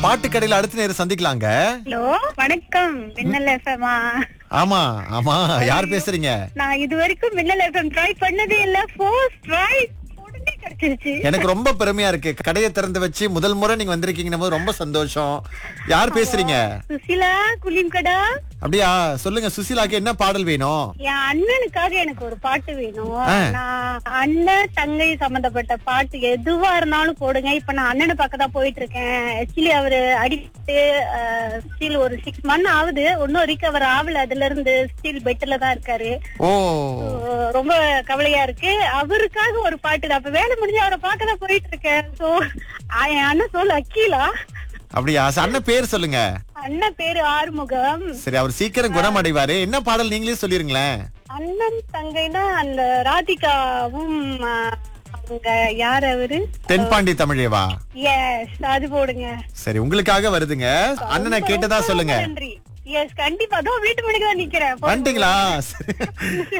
பாட்டு கடையில அடுத்த நேரம் சந்திக்கலாங்க ஹலோ வணக்கம் மின்னல் எஃப்எம்மா ஆமா ஆமா யார் பேசுறீங்க நான் இது வரைக்கும் மின்னல் எஃப்எம் ட்ரை பண்ணதே இல்ல ஃபர்ஸ்ட் ட்ரை உடனே கிடைச்சிருச்சு எனக்கு ரொம்ப பெருமையா இருக்கு கடையை திறந்து வச்சு முதல் முறை நீங்க வந்திருக்கீங்கன்னு போது ரொம்ப சந்தோஷம் யார் பேசுறீங்க சுசிலா குலிம் கடா அப்படியா சொல்லுங்க சுசிலாக்கு என்ன பாடல் வேணும் என் அண்ணனுக்காக எனக்கு ஒரு பாட்டு வேணும் ஆ. நான் அண்ணன் தங்கை சம்பந்தப்பட்ட பாட்டு எதுவா இருந்தாலும் போடுங்க இப்ப நான் அண்ணனை பக்கம் தான் போயிட்டு இருக்கேன் ஆக்சுவலி அவரு அடிட்டு ஸ்டில் ஒரு சிக்ஸ் மந்த் ஆகுது ஒன்னும் ரிகவர் ஆகல அதுல இருந்து ஸ்டில் பெட்ல தான் இருக்காரு ஓ So, ரொம்ப கவலையா இருக்கு அவருக்காக ஒரு பாட்டு தான். அப்ப வேலை முடிஞ்சு அவரை பார்க்க தான் போயிட்டு இருக்கேன் சோ என் அண்ணன் சொல் அக்கீலா அப்படியா சரி, அண்ணன் பேர் சொல்லுங்க அண்ணன் பேரு ஆறுமுகம் சரி அவர் சீக்கிரம் குணமடைவாரு என்ன பாடல் நீங்களே சொல்லிருங்களேன் அண்ணன் தங்கைனா அந்த ராதிகாவும் ஆ, அவங்க யார் அவரு தென்பாண்டி தமிழேவா எஸ் அது போடுங்க சரி உங்களுக்காக வருதுங்க அண்ணனை கேட்டதா சொல்லுங்க நன்றி எஸ் கண்டிப்பா அதோ வீட்டு மணிக்கு தான் நிக்கிறேன் வந்துட்டீங்களா சரி.